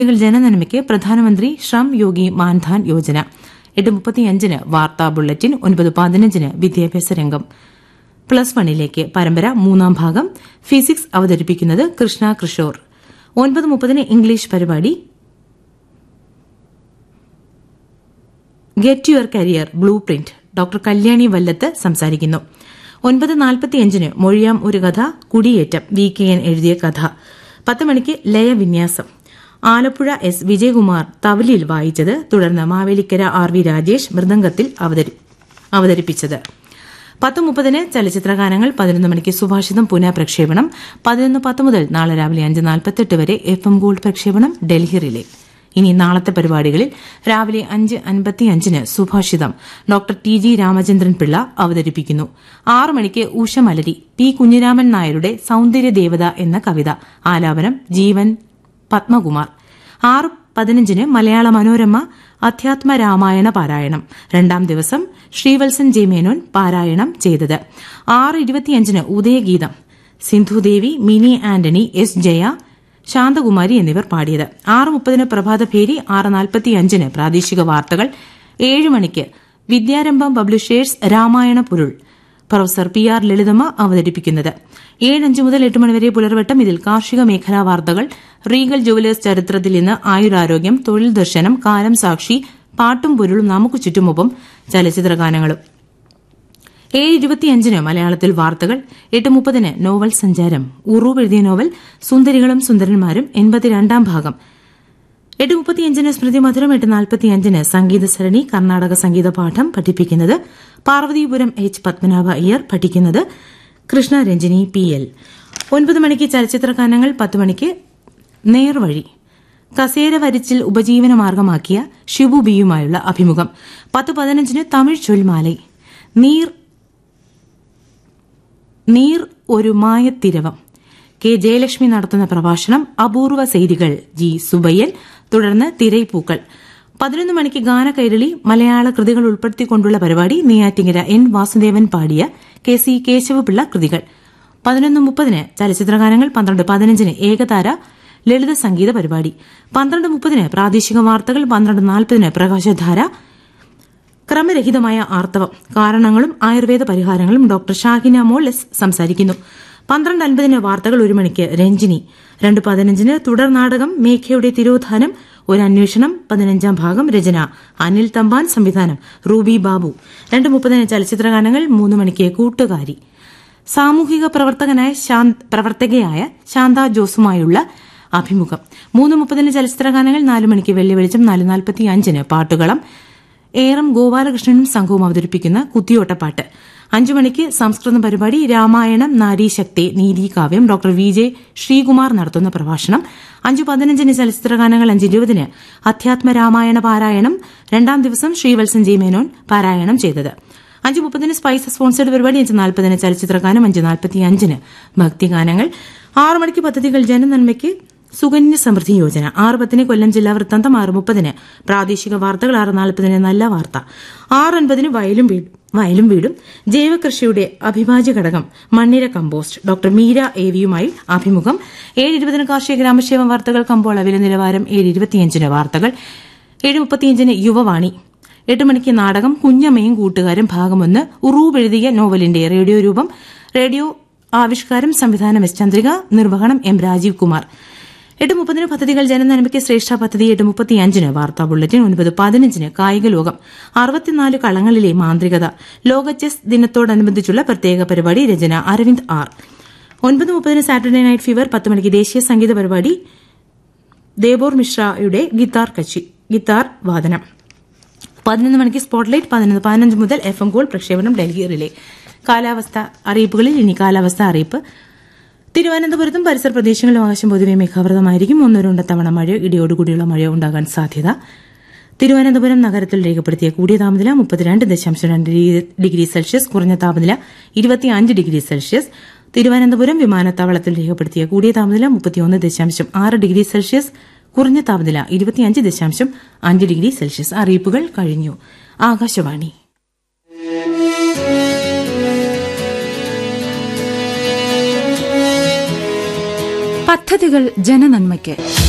കൾ ജനനന്മയ്ക്ക് പ്രധാനമന്ത്രി ശ്രം യോഗി മാൻധാൻ യോജന എട്ട് മുപ്പത്തിയഞ്ചിന് വാർത്താ ബുള്ളറ്റിൻ ഒൻപത് പതിനഞ്ചിന് വിദ്യാഭ്യാസ രംഗം പ്ലസ് വണ്ണിലേക്ക് പരമ്പര മൂന്നാം ഭാഗം ഫിസിക്സ് അവതരിപ്പിക്കുന്നത് കൃഷ്ണ കൃഷോർ ഒൻപത് മുപ്പതിന് ഇംഗ്ലീഷ് പരിപാടി get your career blueprint doctor Kalyani Vallath സംസാരിക്കുന്നു ഒൻപത് നാൽപ്പത്തിയഞ്ചിന് മൊഴിയാം ഒരു കഥ കുടിയേറ്റം വി കെ എൻ എഴുതിയ കഥ പത്ത് മണിക്ക് ലയവിന്യാസം ആലപ്പുഴ എസ് വിജയകുമാർ തവലിയിൽ വായിച്ചത് തുടർന്ന് മാവേലിക്കര ആർ വി രാജേഷ് മൃദംഗത്തിൽ അവതരി- അവതരിപ്പിച്ചത് പത്ത് മുപ്പതിന് ചലച്ചിത്രഗാനങ്ങൾ പതിനൊന്ന് മണിക്ക് സുഭാഷിതം പുനഃപ്രക്ഷേപണം പതിനൊന്ന് പത്ത് മുതൽ നാളെ രാവിലെ അഞ്ച് നാൽപ്പത്തെട്ട് വരെ എഫ് എം ഗോൾഡ് പ്രക്ഷേപണം ഡൽഹി റിലേ ഇനി നാളത്തെ പരിപാടികളിൽ രാവിലെ അഞ്ച് അൻപത്തിയഞ്ചിന് Subhashitam doctor T G Ramachandran Pillai അവതരിപ്പിക്കുന്നു ആറ് മണിക്ക് ഉഷമലരി പി കുഞ്ഞിരാമൻ നായരുടെ സൌന്ദര്യദേവത എന്ന കവിത ആലാപനം ജീവൻ പത്മകുമാർ ആറ് പതിനഞ്ചിന് മലയാള മനോരമ അധ്യാത്മ രാമായണ പാരായണം രണ്ടാം ദിവസം ശ്രീവത്സൻ ജെ മേനോൻ പാരായണം ചെയ്തത് ആറ് ഇരുപത്തിയഞ്ചിന് ഉദയഗീതം സിന്ധുദേവി മിനി ആന്റണി എസ് ജയ ശാന്തകുമാരി എന്നിവർ പാടിയത് ആറ് മുപ്പതിന് പ്രഭാതഭേരി ആറ് നാൽപ്പത്തിയഞ്ചിന് പ്രാദേശിക വാർത്തകൾ ഏഴ് മണിക്ക് വിദ്യാരംഭം പബ്ലിഷേഴ്സ് രാമായണ പൊരുൾ പ്രൊഫസർ പി ആർ ലളിതമ്മ അവതരിപ്പിക്കുന്നത് ഏഴഞ്ച് മുതൽ എട്ട് മണിവരെ പുലർവട്ടം ഇതിൽ കാർഷിക മേഖലാ വാർത്തകൾ റീഗൽ ജുവലേഴ്സ് ചരിത്രത്തിൽ ഇന്ന് ആയുരാരോഗ്യം തൊഴിൽ ദർശനം കാലം സാക്ഷി പാട്ടും പൊരുളും നമുക്ക് ചുറ്റുമൊപ്പം ചലച്ചിത്ര ഗാനങ്ങളും ഏഴ് ഇരുപത്തിയഞ്ചിന് മലയാളത്തിൽ വാർത്തകൾ എട്ട് മുപ്പതിന് നോവൽ സഞ്ചാരം ഉറൂബ് എഴുതിയ നോവൽ സുന്ദരികളും സുന്ദരന്മാരും എൺപത്തിരണ്ടാം ഭാഗം എട്ട് മുപ്പത്തിയഞ്ചിന് സ്മൃതി മധുരം എട്ട് നാൽപ്പത്തിയഞ്ചിന് സംഗീത സരണി കർണാടക സംഗീത പാഠം പഠിപ്പിക്കുന്നത് പാർവതീപുരം എച്ച് പത്മനാഭ അയ്യർ പഠിക്കുന്നത് കൃഷ്ണ രഞ്ജിനി പി എൽ ഒൻപത് മണിക്ക് ചലച്ചിത്ര ഗാനങ്ങൾ പത്ത് മണിക്ക് നേർവഴി കസേര വരിച്ചിൽ ഉപജീവനമാർഗമാക്കിയ ഷിബു ബിയുമായുള്ള അഭിമുഖം പത്ത് പതിനഞ്ചിന് തമിഴ് ചൊൽമാലൈ നീർ നീർ ഒരു മായത്തിരവം കെ ജയലക്ഷ്മി നടത്തുന്ന പ്രഭാഷണം അപൂർവ ചെയ്തികൾ ജി സുബയ്യൻ തുടർന്ന് തിരൈപ്പൂക്കൾ പതിനൊന്ന് മണിക്ക് ഗാനകൈരളി മലയാള കൃതികൾ ഉൾപ്പെടുത്തിക്കൊണ്ടുള്ള പരിപാടി നെയ്യാറ്റിങ്കര എൻ വാസുദേവൻ പാടിയ കെ സി കേശവപിള്ള കൃതികൾ പതിനൊന്ന് മുപ്പതിന് ചലച്ചിത്രഗാനങ്ങൾ പന്ത്രണ്ട് പതിനഞ്ചിന് ഏകതാര ലളിത സംഗീത പരിപാടി പന്ത്രണ്ട് മുപ്പതിന് പ്രാദേശിക വാർത്തകൾ പന്ത്രണ്ട് നാൽപ്പതിന് പ്രകാശധാര ക്രമരഹിതമായ ആർത്തവം കാരണങ്ങളും ആയുർവേദ പരിഹാരങ്ങളും ഡോക്ടർ ഷാഹിന മോൾ എസ് സംസാരിക്കുന്നു പന്ത്രണ്ട് അൻപതിന് വാർത്തകൾ ഒരു മണിക്ക് രഞ്ജിനി രണ്ട് പതിനഞ്ചിന് തുടർ നാടകം മേഘയുടെ തിരോധാനം ഒരു അന്വേഷണം പതിനഞ്ചാം ഭാഗം രചന അനിൽ തമ്പാൻ സംവിധാനം റൂബി ബാബു രണ്ട് മുപ്പതിന് ചലച്ചിത്രഗാനങ്ങൾ മൂന്ന് മണിക്ക് കൂട്ടുകാരി സാമൂഹിക പ്രവർത്തകനായ ശാന്ത്- പ്രവർത്തകയായ ശാന്ത ജോസുമായുള്ള അഭിമുഖം മൂന്ന് മുപ്പതിന് ചലച്ചിത്രഗാനങ്ങൾ നാല് മണിക്ക് വെള്ളി വെളിച്ചം നാല് നാൽപ്പത്തി അഞ്ചിന് പാട്ടുകളം ഏറം ഗോപാലകൃഷ്ണനും സംഘവും അവതരിപ്പിക്കുന്ന കുത്തിയോട്ടപ്പാട്ട് അഞ്ചു മണിക്ക് സംസ്കൃത പരിപാടി രാമായണം നാരീശക്തി നീതികാവ്യം ഡോക്ടർ വി ജെ ശ്രീകുമാർ നടത്തുന്ന പ്രഭാഷണം അഞ്ചു പതിനഞ്ചിന് ചലച്ചിത്രഗാനങ്ങൾ അഞ്ച് ഇരുപതിന് അധ്യാത്മ രാമായണ പാരായണം രണ്ടാം ദിവസം ശ്രീവത്സൻ ജി മേനോൻ പാരായണം ചെയ്തത് അഞ്ച് മുപ്പതിന് സ്പൈസ് സ്പോൺസേഡ് പരിപാടി അഞ്ച് നാൽപ്പതിന് ചലച്ചിത്രഗാനം അഞ്ച് നാൽപ്പത്തി അഞ്ചിന് ഭക്തിഗാനങ്ങൾ ആറ് മണിക്ക് പദ്ധതികൾ ജനനന്മയ്ക്ക് സുകന്യ സമൃദ്ധി യോജന ആറ് പത്തിന് കൊല്ലം ജില്ലാ വൃത്താന്തം ആറ് മുപ്പതിന് പ്രാദേശിക വാർത്തകൾ ആറ് നാൽപ്പതിന് നല്ല വാർത്ത ആറ് അൻപതിന് വയലും വീടും വയലും വീടും ജൈവകൃഷിയുടെ അഭിവാജ്യ ഘടകം മണ്ണിര കമ്പോസ്റ്റ് ഡോക്ടർ മീര ഏവിയുമായി അഭിമുഖം ഏഴ് ഇരുപതിന് കാർഷിക ഗ്രാമക്ഷേമ വാർത്തകൾ കമ്പോള വില നിലവാരം ഏഴ് ഇരുപത്തിയഞ്ചിന് വാർത്തകൾ ഏഴ് മുപ്പത്തിയഞ്ചിന് യുവവാണി എട്ട് മണിക്ക് നാടകം കുഞ്ഞമ്മയും കൂട്ടുകാരും ഭാഗമൊന്ന് ഉറൂബ് എഴുതിയ നോവലിന്റെ റേഡിയോ രൂപം റേഡിയോ ആവിഷ്കാരം സംവിധാനം എസ് ചന്ദ്രിക നിർവഹണം എം രാജീവ് കുമാർ എട്ട് മുപ്പതിന് പദ്ധതികൾ ജനനന്മയ്ക്ക് ശ്രേഷ്ഠ പദ്ധതി എട്ട് മുപ്പത്തിയഞ്ചിന് വാർത്താ ബുള്ളറ്റിൻ ഒൻപത് പതിനഞ്ചിന് കായിക ലോകം അറുപത്തിനാല് കളങ്ങളിലെ മാന്ത്രികത ലോക ചെസ് ദിനത്തോടനുബന്ധിച്ചുള്ള പ്രത്യേക പരിപാടി രചന അരവിന്ദ് ആർ ഒൻപത് മുപ്പതിന് സാറ്റർഡേ നൈറ്റ് ഫീവർ പത്ത് മണിക്ക് ദേശീയ സംഗീത പരിപാടി ദേബോർ മിശ്രയുടെ ഗിത്താർ കച്ചി ഗിത്താർ വാദനം പതിനൊന്ന് മണിക്ക് സ്പോട്ട്ലൈറ്റ് പതിനൊന്ന് പതിനഞ്ച് മുതൽ എഫ് എം ഗോൾ പ്രക്ഷേപണം ഡൽഹി റിലേ കാലാവസ്ഥ അറിയിപ്പുകളിൽ ഇനി കാലാവസ്ഥ അറിയിപ്പ് തിരുവനന്തപുരത്തും പരിസര പ്രദേശങ്ങളിലും ആകാശം പൊതുവെ മേഘാവൃതമായിരിക്കും ഒന്നോ രണ്ടോ തവണ മഴയോ ഇടിയോടുകൂടിയുള്ള മഴയോ ഉണ്ടാകാൻ സാധ്യത തിരുവനന്തപുരം നഗരത്തിൽ രേഖപ്പെടുത്തിയ കൂടിയ താപനില മുപ്പത്തിരണ്ട് ദശാംശം രണ്ട് ഡിഗ്രി സെൽഷ്യസ് കുറഞ്ഞ താപനില ഇരുപത്തിയഞ്ച് ഡിഗ്രി സെൽഷ്യസ് തിരുവനന്തപുരം വിമാനത്താവളത്തിൽ രേഖപ്പെടുത്തിയ കൂടിയ താപനില മുപ്പത്തിയൊന്ന് ദശാംശം ആറ് ഡിഗ്രി സെൽഷ്യസ് കുറഞ്ഞ താപനില ഇരുപത്തിയഞ്ച് ദശാംശം അഞ്ച് ഡിഗ്രി സെൽഷ്യസ് അറിയിപ്പുകൾ കഴിഞ്ഞു ആകാശവാണി പദ്ധതികൾ ജനനന്മയ്ക്ക്